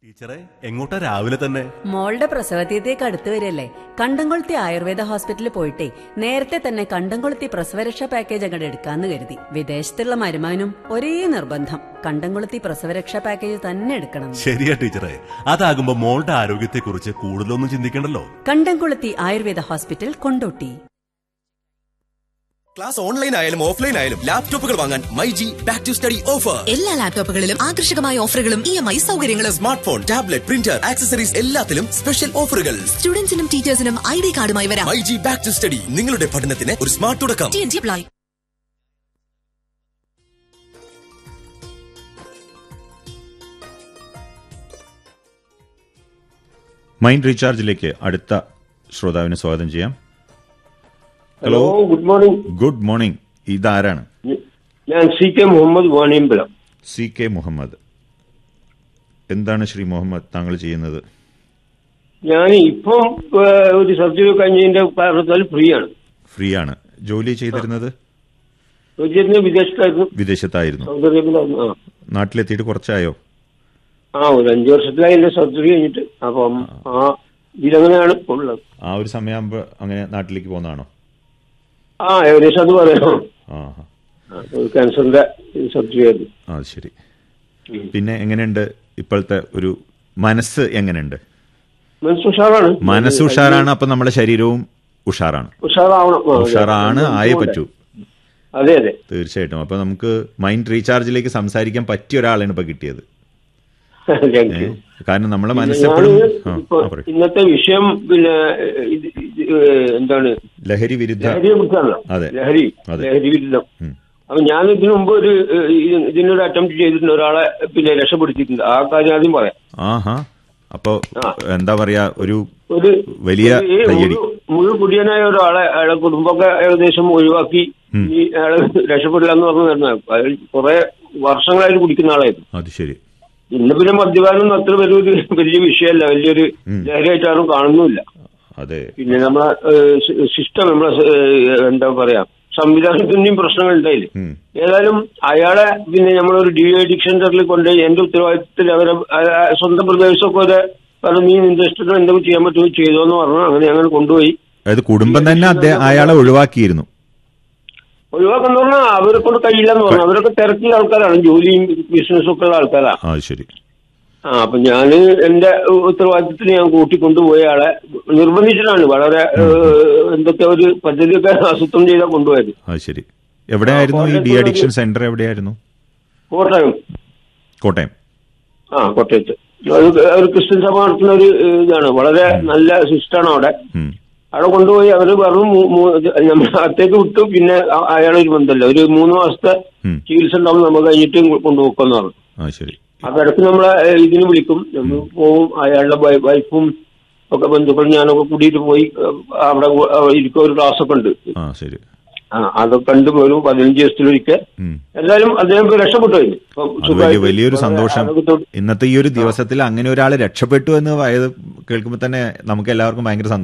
ടീച്ചറെ എങ്ങോട്ടാ രാവിലെ തന്നെ മോളുടെ പ്രസവതീയത്തേക്ക് അടുത്ത് വരില്ലേ കണ്ടംകൊളുത്തി ആയുർവേദ ഹോസ്പിറ്റലിൽ പോയിട്ടേ നേരത്തെ തന്നെ കണ്ടംകൊളുത്തി പ്രസവരക്ഷാ പാക്കേജ് അങ്ങോട്ട് എടുക്കാന്ന് കരുതി വിദേശത്തുള്ള മരുമാനും ഒരേ നിർബന്ധം കണ്ടംകൊളുത്തി പ്രസവരക്ഷാ പാക്കേജ് തന്നെ എടുക്കണം ശരിയാ ടീച്ചറെ അതാകുമ്പോ മോളുടെ ആരോഗ്യത്തെക്കുറിച്ച് കൂടുതലൊന്നും ചിന്തിക്കണ്ടല്ലോ Kandamkoluthi Ayurveda hospital Kondotty class online ആയാലും ഓഫ്ലൈൻ ആയാലും ലാപ്ടോപ്പുകൾ വാങ്ങാൻ my G back to study offer എല്ലാ ലാപ്ടോപ്പുകളിലും ആകർഷകമായ ഓഫറുകളും ഇ എം ഐ സൗകര്യങ്ങളും smartphone tablet printer accessories എല്ലാത്തിലും സ്പെഷ്യൽ ഓഫറുകൾ സ്റ്റുഡൻസിനും ടീച്ചേഴ്സിനും ഐ ഡി കാർഡുമായി വരാം my G back to study നിങ്ങളുടെ പഠനത്തിന് ഒരു സ്മാർട്ട് തുടക്കം T N G apply mind റീചാർജിലേക്ക് അടുത്ത ശ്രോതാവിനെ സ്വാഗതം ചെയ്യാം hello good morning good morning ഇതാരാണ് ഞാൻ C K Muhammad Vaniyambalam C K Muhammad എന്താണ് ശ്രീ മുഹമ്മദ് താങ്കൾ ചെയ്യുന്നത് ഞാൻ ഇപ്പം ഏ, ഒരു സർജറി കഴിഞ്ഞതിന്റെ കാരണത്താൽ ഫ്രീ ആണ് ഫ്രീ ആണ് ജോലി ചെയ്തിരുന്നത് ചോദിച്ചിരുന്ന വിദേശത്തായിരുന്നു വിദേശത്തായിരുന്നു സൗദി അറേബ്യയിലായിരുന്നു ആ നാട്ടിലെത്തിയിട്ട് കുറച്ചായോ ആ ഒരു അഞ്ചു വർഷത്തിലായി എന്റെ സർജറി കഴിഞ്ഞിട്ട് അപ്പം ആ ഇതിലങ്ങനെയാണ് ഉള്ളത് ആ ഒരു സമയമാകുമ്പോൾ അങ്ങനെ നാട്ടിലേക്ക് പോകുന്നതാണോ ആ ഏകദേശം അത് പറയാം ആ ആ, ഒരു ക്യാൻസറിന്റെ സർജറി ആയിരുന്നു ആ അത് ശരി പിന്നെ എങ്ങനെയുണ്ട് ഇപ്പോഴത്തെ ഒരു മനസ്സ് എങ്ങനെയുണ്ട് മനസ്സ് ഉഷാറാണ് മനസ്സ് ഉഷാറാണ് അപ്പൊ നമ്മുടെ ശരീരവും ഉഷാറാണ് ഉഷാറാവണം ആ, അതെ. ഉഷാറാണ് ആയേ പറ്റൂ അതെ അതെ തീർച്ചയായിട്ടും അപ്പൊ നമുക്ക് മൈൻഡ് റീചാർജിലേക്ക് സംസാരിക്കാൻ പറ്റിയ ഒരാളാണ് ഇപ്പൊ കിട്ടിയത് താങ്ക് ഏ? യു കാരണം നമ്മളെ പിന്നെ മനസ്സെപ്പോഴും ഞാന് ആ, ഇപ്പൊ ആ, പറയൂ. ഇന്നത്തെ വിഷയം പിന്നെ ഇത് ഇത് എന്താണ് ലഹരി വിരുദ്ധ ലഹരിയെ കുറിച്ചാണല്ലോ അതെ. ലഹരി അതെ. ലഹരി വിരുദ്ധം ഉം. അപ്പൊ ഞാൻ ഇതിനു മുമ്പ് ഒരു ഏഹ്, ഇത് ഇതിനൊരു അറ്റംപ്റ്റ് ചെയ്തിട്ടുണ്ട് ഒരാളെ പിന്നെ രക്ഷപ്പെടുത്തിയിട്ടുണ്ട് ആ കാര്യം ആദ്യം പറയാം ആഹാ അപ്പൊ ആ. എന്താ പറയാ ഒരു ഒരു വലിയ ഒരു ഈ കയ്യടി. മുഴു- മുഴുകുടിയനായ ഒരാളെ അയാളെ കുടുംബമൊക്കെ ഏകദേശം ഒഴിവാക്കി ഇനി അയാളെ രക്ഷപ്പെടില്ല എന്ന് പറഞ്ഞു തരുന്ന അയാൾ കുറെ വർഷങ്ങളായിട്ട് കുടിക്കുന്ന ആളായിരുന്നു അത് ശരി ഇന്ന് പിന്നെ മദ്യപാനം അത്ര വലിയൊരു വലിയ വിഷയമല്ല വലിയൊരു ഉം. ലഹരിയായിട്ട് ആരും കാണുന്നുമില്ല അതെ പിന്നെ നമ്മളെ സിസ്റ്റം നമ്മളെ ഏഹ്, എന്താ പറയാ സംവിധാനത്തിന്റെയും പ്രശ്നങ്ങൾ ഉണ്ടായില്ലേ ഉം. ഏതായാലും അയാളെ പിന്നെ നമ്മളൊരു ഡി അഡിക്ഷൻ സെന്ററിൽ കൊണ്ടുപോയി എന്റെ ഉത്തരവാദിത്തത്തിൽ അവരെ ആ- ആ സ്വന്തം പ്രദേശമൊക്കെ ഒരു പറഞ്ഞു നീ ഇൻട്രസ്റ്റഡ് എന്തെങ്കിലും ചെയ്യാൻ പറ്റുമോ ചെയ്തോന്ന് പറഞ്ഞു അങ്ങനെ ഞങ്ങൾ കൊണ്ടുപോയി അതായത് കുടുംബം തന്നെ അദ്ദേഹം അയാളെ ഒഴിവാക്കിയിരുന്നു ഒഴിവാക്കുന്ന പറഞ്ഞാൽ അവരെ കൊണ്ട് കഴിയില്ലെന്ന് പറഞ്ഞു അവരൊക്കെ തിരക്കിയ ആൾക്കാരാണ് ജോലിയും ബിസിനസ്സും ഒക്കെ ഉള്ള ആൾക്കാരാണ് ആ അത് ശരി ആ അപ്പൊ ഞാന് എന്റെ ഉത്തരവാദിത്തത്തിന് ഞാൻ കൂട്ടിക്കൊണ്ടുപോയ ആളെ നിർബന്ധിച്ചിട്ടാണ് വളരെ ഏഹ്, എന്തൊക്കെ ഒരു പദ്ധതിയൊക്കെ ആസൂത്രണം ചെയ്താൽ കൊണ്ടുപോയത് അത് ശരി എവിടെയായിരുന്നു ഈ ഡി അഡിക്ഷൻ സെന്റർ എവിടെയായിരുന്നു കോട്ടയം കോട്ടയം ആ കോട്ടയത്ത് ഒരു ഒരു ക്രിസ്ത്യൻ സഭ നടത്തുന്ന ഒരു ഏഹ്, ഇതാണ് വളരെ നല്ല സിസ്റ്റാണ് അവിടെ ഉം. അവിടെ കൊണ്ടുപോയി അവര് വെറും മൂ- മൂ- നമ്മൾ അകത്തേക്ക് വിട്ടു പിന്നെ അ- അയാളൊരു ബന്ധമല്ല ഒരു മൂന്ന് മാസത്തെ ഉം. ചികിത്സ ഉണ്ടാവും നമ്മൾ കഴിഞ്ഞിട്ട് കൊണ്ടുപോക്കെന്ന് പറഞ്ഞു ആ ശരി അപ്പൊ ഇടയ്ക്ക് നമ്മളെ ഏഹ്, ഇതിന് വിളിക്കും നമ്മൾ പോവും അയാളുടെ വൈ- വൈഫും ഒക്കെ ബന്ധുക്കളും ഞാനൊക്കെ കൂടിയിട്ട് പോയി ഏഹ്, അവിടെ കൂ- അവിടെ ഇരിക്കുക ഒരു ക്ലാസ് ഒക്കെ ഉണ്ട് ആ ശരി ആ അതൊക്കെ കണ്ട് ഒരു പതിനഞ്ച് ദിവസത്തിലൊരിക്കൽ ഉം. എന്തായാലും അദ്ദേഹം ഇപ്പൊ രക്ഷപ്പെട്ടു കഴിഞ്ഞു ഇപ്പൊ അത് വലിയ സുഖമായിട്ട് വലിയൊരു വളരെ സന്തോഷം ആരോഗ്യത്തോടെ ഇന്നത്തെ ഈ ഒരു ദിവസത്തിൽ അങ്ങനെ ഒരാൾ രക്ഷപ്പെട്ടു എന്ന് ആയത് കേൾക്കുമ്പോൾ തന്നെ നമുക്ക് എല്ലാവർക്കും ഭയങ്കര സന്തോഷം